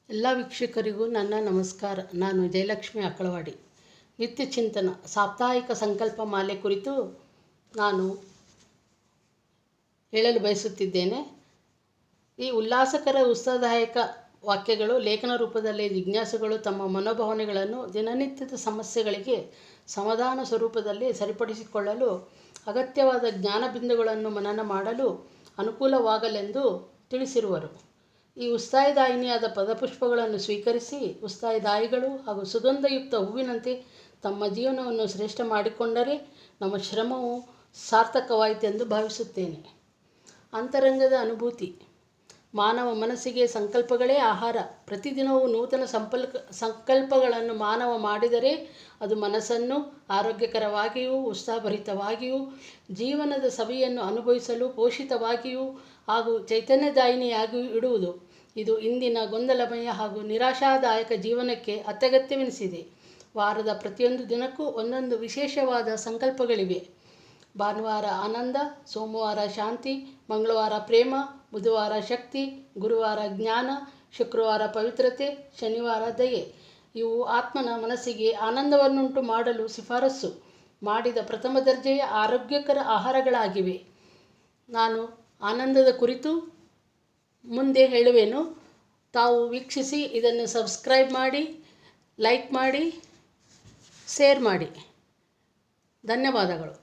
ಎಲ್ಲ ವೀಕ್ಷಕರಿಗೂ ನನ್ನ ನಮಸ್ಕಾರ ನಾನು ಜಯಲಕ್ಷ್ಮಿ ಅಕ್ಕಳವಾಡಿ ನಿತ್ಯ ಚಿಂತನ ಸಾಪ್ತಾಹಿಕ ಸಂಕಲ್ಪ ಮಾಲೆ ಕುರಿತು ನಾನು ಹೇಳಲು ಬಯಸುತ್ತಿದ್ದೇನೆ ಈ ಉಲ್ಲಾಸಕರ ಉತ್ಸಾಹದಾಯಕ ವಾಕ್ಯಗಳು ಲೇಖನ ರೂಪದಲ್ಲಿ ಜಿಜ್ಞಾಸುಗಳು ತಮ್ಮ ಮನೋಭಾವನೆಗಳನ್ನು ದಿನನಿತ್ಯದ ಸಮಸ್ಯೆಗಳಿಗೆ ಸಮಾಧಾನ ಸ್ವರೂಪದಲ್ಲಿ ಸರಿಪಡಿಸಿಕೊಳ್ಳಲು ಅಗತ್ಯವಾದ ಜ್ಞಾನ ಬಿಂದುಗಳನ್ನು ಮನನ ಮಾಡಲು ಅನುಕೂಲವಾಗಲೆಂದು ತಿಳಿಸಿರುವರು ಈ ಉತ್ಸಾಹದಾಯಿನಿಯಾದ ಪದಪುಷ್ಪಗಳನ್ನು ಸ್ವೀಕರಿಸಿ ಉತ್ಸಾಹದಾಯಿಗಳು ಹಾಗೂ ಸುಗಂಧಯುಕ್ತ ಹೂವಿನಂತೆ ತಮ್ಮ ಜೀವನವನ್ನು ಶ್ರೇಷ್ಠ ಮಾಡಿಕೊಂಡರೆ ನಮ್ಮ ಶ್ರಮವು ಸಾರ್ಥಕವಾಯಿತೆಂದು ಭಾವಿಸುತ್ತೇನೆ ಅಂತರಂಗದ ಅನುಭೂತಿ ಮಾನವ ಮನಸ್ಸಿಗೆ ಸಂಕಲ್ಪಗಳೇ ಆಹಾರ ಪ್ರತಿದಿನವೂ ನೂತನ ಸಂಪಲ್ಕ ಸಂಕಲ್ಪಗಳನ್ನು ಮಾನವ ಮಾಡಿದರೆ ಅದು ಮನಸ್ಸನ್ನು ಆರೋಗ್ಯಕರವಾಗಿಯೂ ಉತ್ಸಾಹಭರಿತವಾಗಿಯೂ ಜೀವನದ ಸವಿಯನ್ನು ಅನುಭವಿಸಲು ಪೋಷಿತವಾಗಿಯೂ ಹಾಗೂ ಚೈತನ್ಯದಾಯಿನಿಯಾಗಿಯೂ ಇಡುವುದು ಇದು ಇಂದಿನ ಗೊಂದಲಮಯ ಹಾಗೂ ನಿರಾಶಾದಾಯಕ ಜೀವನಕ್ಕೆ ಅತ್ಯಗತ್ಯವೆನಿಸಿದೆ ವಾರದ ಪ್ರತಿಯೊಂದು ದಿನಕ್ಕೂ ಒಂದೊಂದು ವಿಶೇಷವಾದ ಸಂಕಲ್ಪಗಳಿವೆ ಭಾನುವಾರ ಆನಂದ ಸೋಮವಾರ ಶಾಂತಿ ಮಂಗಳವಾರ ಪ್ರೇಮ ಬುಧವಾರ ಶಕ್ತಿ ಗುರುವಾರ ಜ್ಞಾನ ಶುಕ್ರವಾರ ಪವಿತ್ರತೆ ಶನಿವಾರ ದಯೆ ಇವು ಆತ್ಮನ ಮನಸ್ಸಿಗೆ ಆನಂದವನ್ನುಂಟು ಮಾಡಲು ಶಿಫಾರಸು ಮಾಡಿದ ಪ್ರಥಮ ದರ್ಜೆಯ ಆರೋಗ್ಯಕರ ಆಹಾರಗಳಾಗಿವೆ ನಾನು ಆನಂದದ ಕುರಿತು ಮುಂದೆ ಹೇಳುವೆನು ತಾವು ವೀಕ್ಷಿಸಿ ಇದನ್ನು ಸಬ್ಸ್ಕ್ರೈಬ್ ಮಾಡಿ ಲೈಕ್ ಮಾಡಿ ಶೇರ್ ಮಾಡಿ ಧನ್ಯವಾದಗಳು